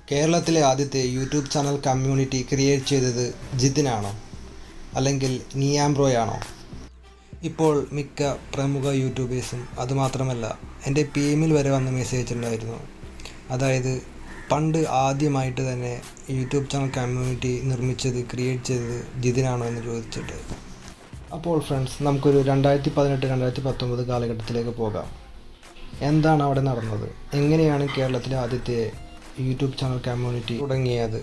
കേരളത്തിലെ ആദ്യത്തെ YouTube channel community create ചെയ്തത് ജിതിനാണോ അല്ലെങ്കിൽ നിയാംബ്രോയാണോ ഇപ്പോൾ മിക്ക പ്രമുഖ യൂട്യൂബേഴ്സും അതുമാത്രമല്ല എൻ്റെ പി എമ്മിൽ വരെ വന്ന് മെസ്സേജ് ഉണ്ടായിരുന്നു അതായത് പണ്ട് ആദ്യമായിട്ട് തന്നെ യൂട്യൂബ് ചാനൽ കമ്മ്യൂണിറ്റി നിർമ്മിച്ചത് ക്രിയേറ്റ് ചെയ്തത് ജിതിനാണോ എന്ന് ചോദിച്ചിട്ട് അപ്പോൾ ഫ്രണ്ട്സ് നമുക്കൊരു രണ്ടായിരത്തി പതിനെട്ട് രണ്ടായിരത്തി പത്തൊമ്പത് കാലഘട്ടത്തിലേക്ക് പോകാം എന്താണ് അവിടെ നടന്നത് എങ്ങനെയാണ് കേരളത്തിലെ ആദ്യത്തെ യൂട്യൂബ് ചാനൽ കമ്മ്യൂണിറ്റി തുടങ്ങിയത്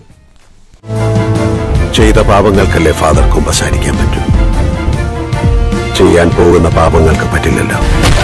ചെയ്ത പാപങ്ങൾക്കല്ലേ ഫാദർ കുമ്പസാരിക്കാൻ പറ്റൂ ചെയ്യാൻ പോകുന്ന പാപങ്ങൾക്ക് പറ്റില്ലല്ലോ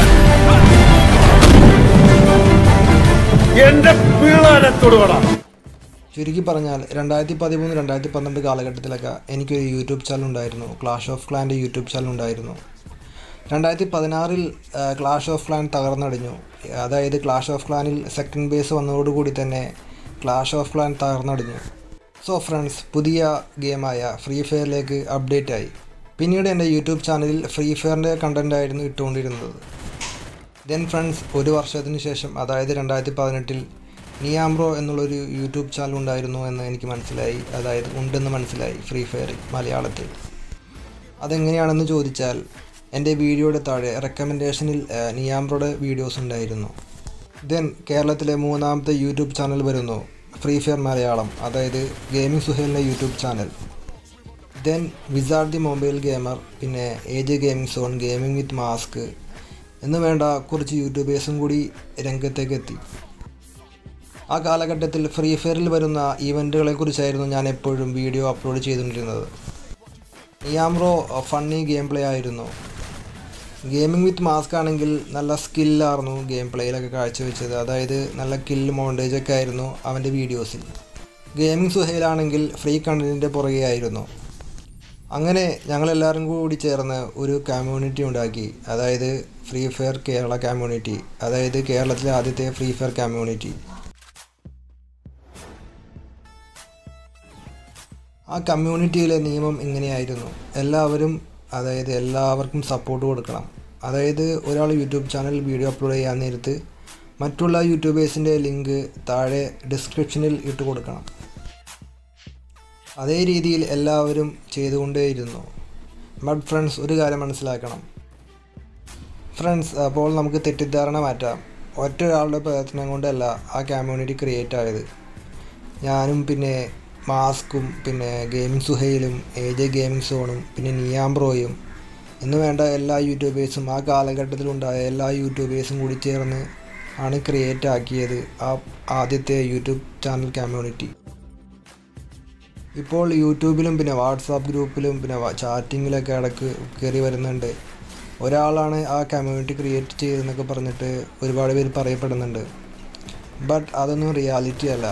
എന്റെ പിള്ളേരെ തൊടുകടാ ചുരുക്കി പറഞ്ഞാൽ രണ്ടായിരത്തി പതിമൂന്ന് രണ്ടായിരത്തി പന്ത്രണ്ട് കാലഘട്ടത്തിലൊക്കെ എനിക്കൊരു യൂട്യൂബ് ചാനൽ ഉണ്ടായിരുന്നു ക്ലാഷ് ഓഫ് ക്ലാൻ്റെ യൂട്യൂബ് ചാനൽ ഉണ്ടായിരുന്നു രണ്ടായിരത്തി പതിനാറിൽ ക്ലാഷ് ഓഫ് ക്ലാൻ തകർന്നടിഞ്ഞു അതായത് ക്ലാഷ് ഓഫ് ക്ലാനിൽ സെക്കൻഡ് ബേസ് വന്നതോടുകൂടി തന്നെ ക്ലാഷ് ഓഫ് ക്ലാൻ തകർന്നടിഞ്ഞു സോ ഫ്രണ്ട്സ് പുതിയ ഗെയിമായ ഫ്രീ ഫയറിലേക്ക് അപ്ഡേറ്റ് ആയി പിന്നീട് എൻ്റെ യൂട്യൂബ് ചാനലിൽ ഫ്രീ ഫയറിൻ്റെ കണ്ടൻ്റ് ആയിരുന്നു ഇട്ടുകൊണ്ടിരുന്നത് ദെൻ ഫ്രണ്ട്സ് ഒരു വർഷത്തിന് ശേഷം അതായത് രണ്ടായിരത്തി പതിനെട്ടിൽ നിയാംബ്രോ എന്നുള്ളൊരു യൂട്യൂബ് ചാനൽ ഉണ്ടായിരുന്നു എന്ന് എനിക്ക് മനസ്സിലായി അതായത് ഉണ്ടെന്ന് മനസ്സിലായി ഫ്രീ ഫയർ മലയാളത്തിൽ അതെങ്ങനെയാണെന്ന് ചോദിച്ചാൽ എൻ്റെ വീഡിയോയുടെ താഴെ റെക്കമെൻഡേഷനിൽ നിയാംബ്രോയുടെ വീഡിയോസ് ഉണ്ടായിരുന്നു ദെൻ കേരളത്തിലെ മൂന്നാമത്തെ യൂട്യൂബ് ചാനൽ വരുന്നു ഫ്രീ ഫയർ മലയാളം അതായത് ഗെയിമിംഗ് സുഹേലിൻ്റെ YouTube channel then wizard the mobile gamer പിന്നെ A J gaming zone gaming with mask എന്ന് വേണ്ട കുറച്ച് യൂട്യൂബേഴ്സും കൂടി രംഗത്തേക്ക് എത്തി ആ കാലഘട്ടത്തിൽ ഫ്രീ ഫയറിൽ വരുന്ന ഈവൻറ്റുകളെ കുറിച്ചായിരുന്നു ഞാൻ എപ്പോഴും വീഡിയോ അപ്ലോഡ് ചെയ്തുകൊണ്ടിരുന്നത് നിയാംറോ ഫണ്ണി ഗെയിം പ്ലേ ആയിരുന്നു ഗെയിമിംഗ് വിത്ത് മാസ്ക് ആണെങ്കിൽ നല്ല സ്കില്ലായിരുന്നു ഗെയിം പ്ലേയിലൊക്കെ കാഴ്ചവെച്ചത് അതായത് നല്ല കില്ല് മോണ്ടേജ് ഒക്കെ ആയിരുന്നു അവൻ്റെ വീഡിയോസിൽ ഗെയിമിംഗ് സുഹൈലാണെങ്കിൽ ഫ്രീ കണ്ടൻറ്റിൻ്റെ പുറകെ ആയിരുന്നു അങ്ങനെ ഞങ്ങളെല്ലാവരും കൂടി ചേർന്ന് ഒരു കമ്മ്യൂണിറ്റി ഉണ്ടാക്കി അതായത് ഫ്രീ ഫയർ കേരള കമ്മ്യൂണിറ്റി അതായത് കേരളത്തിലെ ആദ്യത്തെ ഫ്രീ ഫയർ കമ്മ്യൂണിറ്റി ആ കമ്മ്യൂണിറ്റിയിലെ നിയമം ഇങ്ങനെയായിരുന്നു എല്ലാവരും അതായത് എല്ലാവർക്കും സപ്പോർട്ട് കൊടുക്കണം അതായത് ഒരാൾ യൂട്യൂബ് ചാനൽ വീഡിയോ അപ്ലോഡ് ചെയ്യാൻ നേരത്ത് മറ്റുള്ള യൂട്യൂബേഴ്സിൻ്റെ ലിങ്ക് താഴെ ഡിസ്ക്രിപ്ഷനിൽ ഇട്ട് കൊടുക്കണം അതേ രീതിയിൽ എല്ലാവരും ചെയ്തുകൊണ്ടേയിരുന്നു ബട്ട് ഫ്രണ്ട്സ് ഒരു കാര്യം മനസ്സിലാക്കണം ഫ്രണ്ട്സ് അപ്പോൾ നമുക്ക് തെറ്റിദ്ധാരണ മാറ്റാം ഒറ്റ ഒരാളുടെ പ്രയത്നം കൊണ്ടല്ല ആ കമ്മ്യൂണിറ്റി ക്രിയേറ്റ് ആയത് ഞാനും പിന്നെ മാസ്കും പിന്നെ ഗെയിമിംഗ് സുഹൈലും എ ജെ ഗെയിമിംഗ് സോണും പിന്നെ നിയാംബ്രോയും എന്ന് വേണ്ട എല്ലാ യൂട്യൂബേഴ്സും ആ കാലഘട്ടത്തിലുണ്ടായ എല്ലാ യൂട്യൂബേഴ്സും കൂടി ചേർന്ന് ആണ് ക്രിയേറ്റ് ആക്കിയത് ആ ആദ്യത്തെ യൂട്യൂബ് ചാനൽ കമ്മ്യൂണിറ്റി ഇപ്പോൾ യൂട്യൂബിലും പിന്നെ വാട്സാപ്പ് ഗ്രൂപ്പിലും പിന്നെ ചാറ്റിങ്ങിലൊക്കെ ഇടയ്ക്ക് കയറി വരുന്നുണ്ട് ഒരാളാണ് ആ കമ്മ്യൂണിറ്റി ക്രിയേറ്റ് ചെയ്തതെന്നൊക്കെ പറഞ്ഞിട്ട് ഒരുപാട് പേര് പറയപ്പെടുന്നുണ്ട് ബട്ട് അതൊന്നും റിയാലിറ്റി അല്ല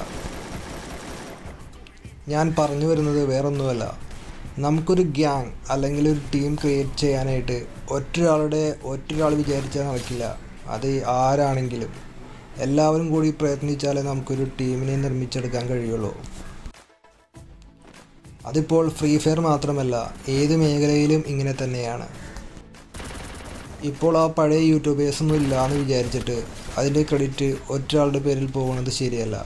ഞാൻ പറഞ്ഞു വരുന്നത് വേറൊന്നുമല്ല നമുക്കൊരു ഗ്യാങ് അല്ലെങ്കിൽ ഒരു ടീം ക്രിയേറ്റ് ചെയ്യാനായിട്ട് ഒറ്റൊരാളുടെ ഒറ്റൊരാൾ വിചാരിച്ചാൽ നടക്കില്ല അത് ആരാണെങ്കിലും എല്ലാവരും കൂടി പ്രയത്നിച്ചാലേ നമുക്കൊരു ടീമിനെ നിർമ്മിച്ചെടുക്കാൻ കഴിയുള്ളൂ അതിപ്പോൾ ഫ്രീ ഫയർ മാത്രമല്ല ഏത് മേഖലയിലും ഇങ്ങനെ തന്നെയാണ് ഇപ്പോൾ ആ പഴയ യൂട്യൂബേഴ്സൊന്നും ഇല്ല എന്ന് വിചാരിച്ചിട്ട് അതിൻ്റെ ക്രെഡിറ്റ് ഒറ്റയാളുടെ പേരിൽ പോകുന്നത് ശരിയല്ല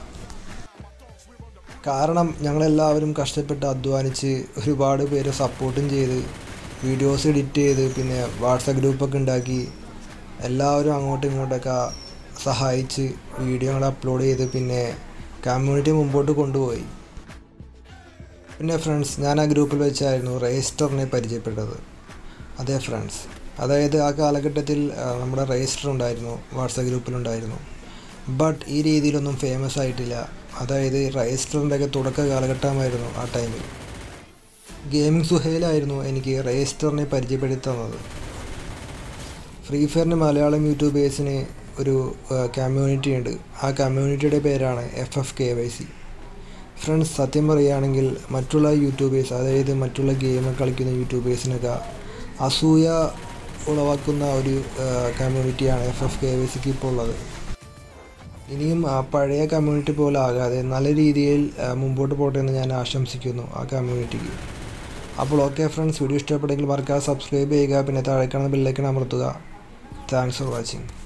കാരണം ഞങ്ങളെല്ലാവരും കഷ്ടപ്പെട്ട് അധ്വാനിച്ച് ഒരുപാട് പേര് സപ്പോർട്ടും ചെയ്ത് വീഡിയോസ് എഡിറ്റ് ചെയ്ത് പിന്നെ വാട്സപ്പ് ഗ്രൂപ്പൊക്കെ ഉണ്ടാക്കി എല്ലാവരും അങ്ങോട്ടും ഇങ്ങോട്ടൊക്കെ സഹായിച്ച് വീഡിയോകൾ അപ്ലോഡ് ചെയ്ത് പിന്നെ കമ്മ്യൂണിറ്റി മുമ്പോട്ട് കൊണ്ടുപോയി പിന്നെ ഫ്രണ്ട്സ് ഞാൻ ആ ഗ്രൂപ്പിൽ വെച്ചായിരുന്നു രജിസ്റ്ററിനെ പരിചയപ്പെട്ടത് അതെ ഫ്രണ്ട്സ് അതായത് ആ കാലഘട്ടത്തിൽ നമ്മുടെ രജിസ്റ്റർ ഉണ്ടായിരുന്നു വാട്സപ്പ് ഗ്രൂപ്പിലുണ്ടായിരുന്നു ബട്ട് ഈ രീതിയിലൊന്നും ഫേമസ് ആയിട്ടില്ല അതായത് രജിസ്റ്ററിൻ്റെ ഒക്കെ തുടക്ക കാലഘട്ടമായിരുന്നു ആ ടൈമിൽ ഗെയിമിംഗ് സുഹേലായിരുന്നു എനിക്ക് രജിസ്റ്ററിനെ പരിചയപ്പെടുത്തി തന്നത് ഫ്രീ ഫയറിൻ്റെ മലയാളം യൂട്യൂബേഴ്സിന് ഒരു കമ്മ്യൂണിറ്റി ഉണ്ട് ആ കമ്മ്യൂണിറ്റിയുടെ പേരാണ് F F K Y C friends സത്യം പറയുകയാണെങ്കിൽ മറ്റുള്ള യൂട്യൂബേഴ്സ് അതായത് മറ്റുള്ള ഗെയിം കളിക്കുന്ന യൂട്യൂബേഴ്സിനൊക്കെ അസൂയ ഉളവാക്കുന്ന ഒരു കമ്മ്യൂണിറ്റിയാണ് എഫ് എഫ് കെ വൈ സിക്ക് ഇപ്പോൾ ഉള്ളത് ഇനിയും ആ പഴയ കമ്മ്യൂണിറ്റി പോലെ ആകാതെ നല്ല രീതിയിൽ മുമ്പോട്ട് പോട്ടെ എന്ന് ഞാൻ ആശംസിക്കുന്നു ആ കമ്മ്യൂണിറ്റിക്ക് അപ്പോൾ ഓക്കെ ഫ്രണ്ട്സ് വീഡിയോ ഇഷ്ടപ്പെട്ടെങ്കിൽ മറക്കാതെ സബ്സ്ക്രൈബ് ചെയ്യുക പിന്നെ താഴെ കാണുന്ന ബെല്ലൈക്കൺ അമർത്തുക താങ്ക്സ് ഫോർ വാച്ചിങ്